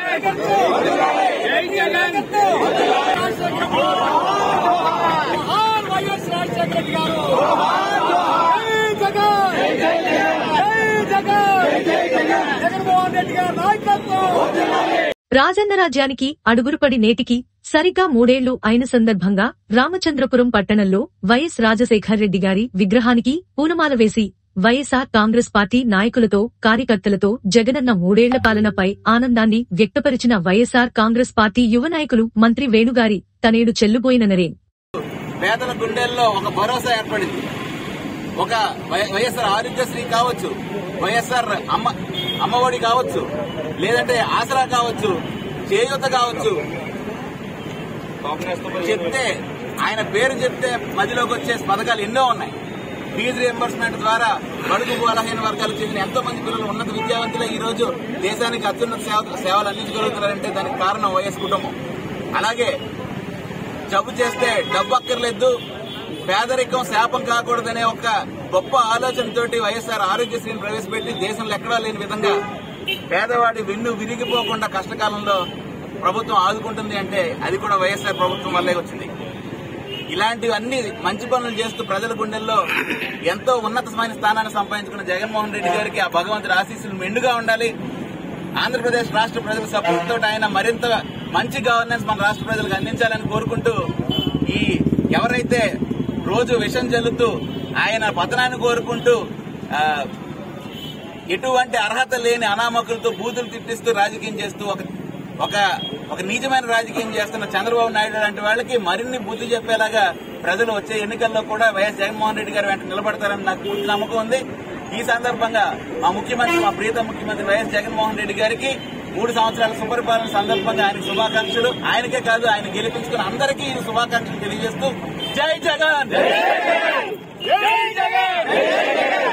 జై జగన్ మహాన్ వైఎస్ రాజశేఖర రెడ్డి గారు జై జగన్ జై జగన్ జగన్మోహన్ రెడ్డి గారు నాయకత్వం రాజన్న రాజ్యానికి అడుగురుపడి నేటికి సరిగ్గా మూడేళ్లు అయిన సందర్భంగా రామచంద్రపురం పట్టణంలో వైఎస్ రాజశేఖర్ రెడ్డి గారి విగ్రహానికి పూలమాల వేసి వైఎస్ఆర్ కాంగ్రెస్ పార్టీ నాయకులతో కార్యకర్తలతో జగనన్న మూడేళ్ల పాలనపై ఆనందాన్ని వ్యక్తపరిచిన వైఎస్ఆర్ కాంగ్రెస్ పార్టీ యువ నాయకులు మంత్రి వేణుగారి తనేడు చెల్లుబోయిన నరేన్ పేదల గుండెల్లో ఒక భరోసా ఏర్పడింది ఒక వై- వైఎస్ఆర్ ఆరోగ్యశ్రీ కావచ్చు వైఎస్ఆర్ అమ్మ అమ్మఒడి కావచ్చు లేదంటే ఆసరా కావచ్చు చేయూత కావచ్చు చెప్తే ఆయన పేరు చెప్తే మధ్యలోకి వచ్చే పథకాలు ఎన్నో ఉన్నాయి ఫీజు రియంబర్స్మెంట్ ద్వారా బడుగు బలహీన వర్గాలకు చెందిన ఎంతో మంది పిల్లలు ఉన్నత విద్యావంతులే ఈ రోజు దేశానికి అత్యున్నత సేవ- సేవలు అందించగలుగుతున్నారంటే దానికి కారణం వైఎస్ కుటుంబం అలాగే జబ్బు చేస్తే డబ్బు అక్కర్లేదు పేదరికం శాపం కాకూడదనే ఒక గొప్ప ఆలోచనతోటి వైఎస్ఆర్ ఆరోగ్యశ్రీని ప్రవేశపెట్టి దేశంలో ఎక్కడా లేని విధంగా పేదవాడి వెన్ను విరిగిపోకుండా కష్టకాలంలో ప్రభుత్వం ఆదుకుంటుంది అంటే అది కూడా వైఎస్ఆర్ ప్రభుత్వం వల్లే వచ్చింది ఇలాంటివన్నీ మంచి పనులు చేస్తూ ప్రజల గుండెల్లో ఎంతో ఉన్నతమైన స్థానాన్ని సంపాదించుకున్న జగన్మోహన్ రెడ్డి గారికి ఆ భగవంతుడి ఆశీస్సులు మెండుగా ఉండాలి ఆంధ్రప్రదేశ్ రాష్ట్ర ప్రజల సపోర్ట్ తోటి ఆయన మరింత మంచి గవర్నెన్స్ మన రాష్ట్ర ప్రజలకు అందించాలని కోరుకుంటూ ఈ ఎవరైతే రోజు విషం చెల్లుతూ ఆయన పతనాన్ని కోరుకుంటూ ఆ, ఎటువంటి అర్హత లేని అనామకులతో బూతులు తిట్టిస్తూ రాజకీయం చేస్తూ ఒక ఒక ఒక నీచమైన రాజకీయం చేస్తున్న చంద్రబాబు నాయుడు లాంటి వాళ్ళకి మరిన్ని బుద్ధి చెప్పేలాగా ప్రజలు వచ్చే ఎన్నికల్లో కూడా వైఎస్ జగన్మోహన్ రెడ్డి గారు వెంట నిలబడతారని నాకు పూర్తి నమ్మకం ఉంది ఈ సందర్భంగా మా ముఖ్యమంత్రి మా ప్రీత ముఖ్యమంత్రి వైఎస్ జగన్మోహన్ రెడ్డి గారికి మూడు సంవత్సరాల సుపరిపాలన సందర్భంగా ఆయనకు శుభాకాంక్షలు ఆయనకే కాదు ఆయన గెలిపించుకున్న అందరికీ ఈ శుభాకాంక్షలు తెలియజేస్తూ జై జగన్ జై జగన్